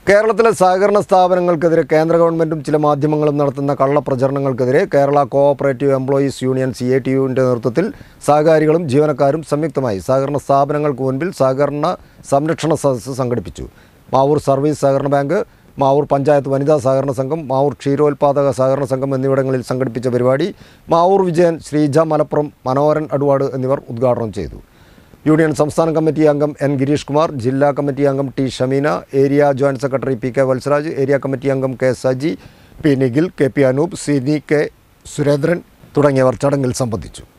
കേരളത്തിലെ സഹകരണ സ്ഥാപനങ്ങൾക്കെതിരെ കേന്ദ്ര ഗവൺമെൻറ്റും ചില മാധ്യമങ്ങളും നടത്തുന്ന കള്ളപ്രചരണങ്ങൾക്കെതിരെ Kerala cooperative employees union C A T യുവിൻ്റെ നേതൃത്വത്തിൽ സഹകാരികളും ജീവനക്കാരും സംയുക്തമായി സഹകരണ സ്ഥാപനങ്ങൾക്ക് മുൻപിൽ സഹകരണ സംരക്ഷണ സദസ്സ് സംഘടിപ്പിച്ചു മാവൂർ സർവീസ് സഹകരണ ബാങ്ക് മാവൂർ പഞ്ചായത്ത് വനിതാ സഹകരണ സംഘം മാവൂർ ക്ഷീരോത്പാദക സഹകരണ സംഘം എന്നിവിടങ്ങളിൽ സംഘടിപ്പിച്ച പരിപാടി മാവൂർ വിജയൻ ശ്രീജ മലപ്പുറം മനോഹരൻ അടുവാട് എന്നിവർ ഉദ്ഘാടനം ചെയ്തു യൂണിയൻ സംസ്ഥാന കമ്മിറ്റി അംഗം എൻ ഗിരീഷ് കുമാർ ജില്ലാ കമ്മിറ്റി അംഗം T Shameena area joint secretary P K Valsaraj area committee അംഗം K Saji P Nikhil K P Anoop Sini K Surendran തുടങ്ങിയവർ ചടങ്ങിൽ സംബന്ധിച്ചു